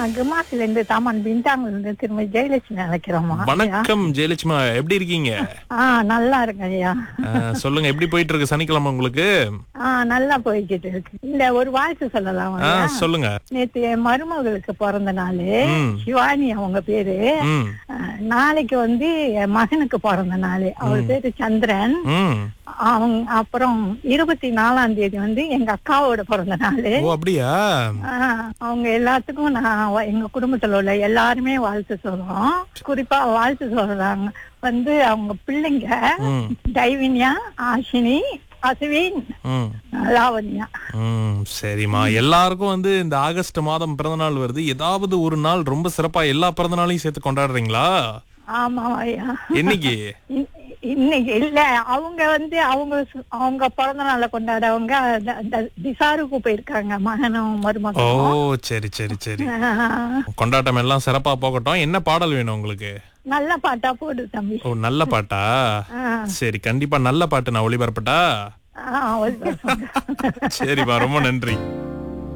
நான் கிமாசில இருந்து தாமன் பின்தாங்கல இருந்து திரும்ப ஜெயலட்சுமி அழைக்கிறோமா வணக்கம் ஜெயலட்சுமா எப்படி இருக்கீங்க ஆ நல்லா இருக்கு ஐயா ஆ, சொல்லுங்க எப்படி போயிட்டு இருக்கு சனிக்கிழமை உங்களுக்கு ஆ நல்லா போய்கிட்டு இருக்கு இல்ல ஒரு வாழ்த்து சொல்லலாம் ஆ ஐயா. சொல்லுங்க நேத்து என் மருமகளுக்கு பிறந்த நாள் ம். சிவானி அவங்க பேரு ம் அஹ், நாளைக்கு வந்து என் மகனுக்கு பிறந்த நாள் அவர் பேரு சந்திரன் ம் அவங்க அப்புறம் இருபத்தி நாலாம் தேதி வந்து எங்க அக்காவோட பிறந்த நாள் ஓ அப்படியா அவங்க எல்லாத்துக்கும் நான் வ- எங்க குடும்பத்துல உள்ள எல்லாருமே வாழ்த்து சொல்றோம் குறிப்பா வாழ்த்து சொல்றாங்க வந்து அவங்க பிள்ளைங்க ம் டைவின்யா ஆஷினி அசுவின் ம் லாவண்யா ம் சரிம்மா எல்லாருக்கும் வந்து இந்த ஆகஸ்ட் மாதம் பிறந்த நாள் வருது ஏதாவது ஒரு நாள் ரொம்ப சிறப்பா எல்லா பிறந்த நாளையும் சேர்த்து கொண்டாடுறீங்களா ஆமா ஐயா என்னைக்கு இ- இன்னைக்கு இல்ல அவங்க வந்து அவங்க சு- அவங்க பிறந்த நாளை கொண்டாடவங்க த- த- திசாருக்கு போயிருக்காங்க மகனும் ஓ மருமகனும் சரி சரி சரி ஆஹ், கொண்டாட்டம் எல்லாம் சிறப்பா போகட்டும் என்ன பாடல் வேணும் உங்களுக்கு நல்ல பாட்டா போடு தம்பி ஓ நல்ல பாட்டா ஆஹ், சரி கண்டிப்பா நல்ல பாட்டு நான் ஒளிபரப்பட்டா ஆஹ், ஒரு நிமிஷம். சரிப்பா ரொம்ப நன்றி